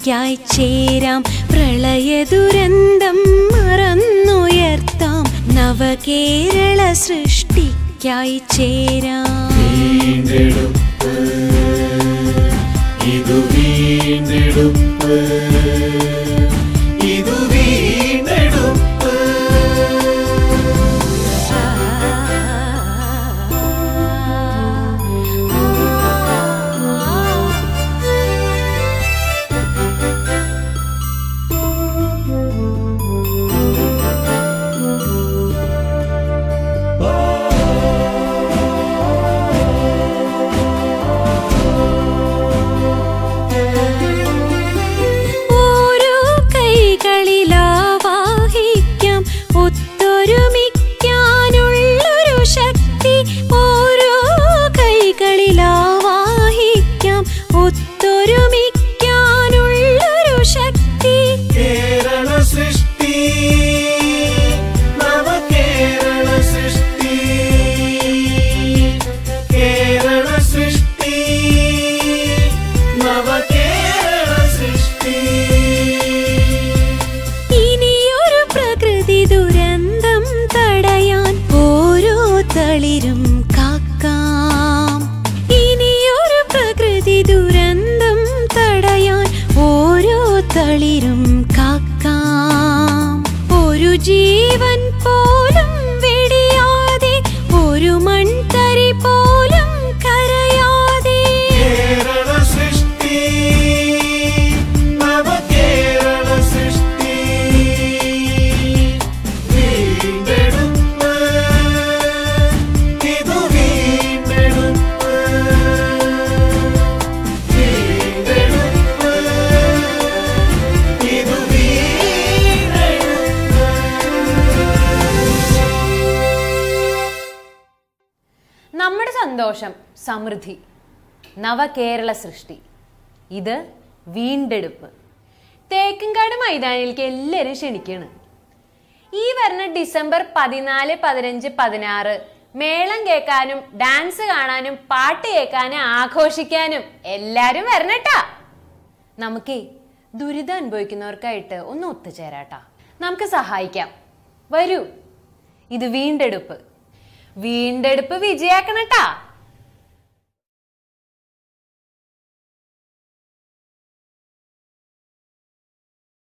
സൃഷ്ടിക്കായി ചേരാം പ്രളയ ദുരന്തം മറന്നുയർത്താം നവകേരള സൃഷ്ടിക്കായി ചേരാം വീണ്ടെടുപ്പ് ഇതു വീണ്ടെടുപ്പ് ഇതു വീണ്ടെടുപ്പ് ഓരോ കൈകളിലാവാഹിക്കാം ഒത്തൊരുമിക്കാനുള്ളൊരു ശക്തി ഓരോ കൈകളിലാവാഹിക്കാം ഒത്തൊരുമിക്കാനുള്ളൊരു ശക്തി കേരള സൃഷ്ടി നവകേരള സൃഷ്ടി കേരള സൃഷ്ടി നവകേരള സൃഷ്ടി ഇനിയൊരു പ്രകൃതി ദുരന്തം തടയാൻ ഓരോ തളിരും കാക്കാം ഇനിയൊരു പ്രകൃതി ദുരന്തം തടയാൻ ഓരോ തളിരും കാക്കാം ഒരു ജീവൻ പോലും വെടിയാതെ ഒരു മൺതരി പോലും കരയാതെ കേരള സൃഷ്ടി നവകേരള സൃഷ്ടി വീണ്ടെടുപ്പ് ഇതു വീണ്ടെടുപ്പ് വീണ്ടെടുപ്പ് ഇതു വീണ്ടെടുപ്പ് നമ്മുടെ സന്തോഷം സമൃദ്ധി നവകേരള സൃഷ്ടി ഇത് വീണ്ടെടുപ്പ് തേക്കുംകാട് മൈതാനിലേക്ക് എല്ലാവരും ക്ഷണിക്കാണ് ഈ വരുന്ന ഡിസംബർ പതിനാല് പതിനഞ്ച് പതിനാറ് മേളം കേൾക്കാനും ഡാൻസ് കാണാനും പാട്ട് കേൾക്കാനും ആഘോഷിക്കാനും എല്ലാരും വരണട്ടാ നമുക്കേ ദുരിതം അനുഭവിക്കുന്നവർക്കായിട്ട് ഒന്ന് ഒത്തുചേരാട്ടാ നമുക്ക് സഹായിക്കാം വരൂ ഇത് വീണ്ടെടുപ്പ് വീണ്ടെടുപ്പ് വിജയാക്കണട്ടാ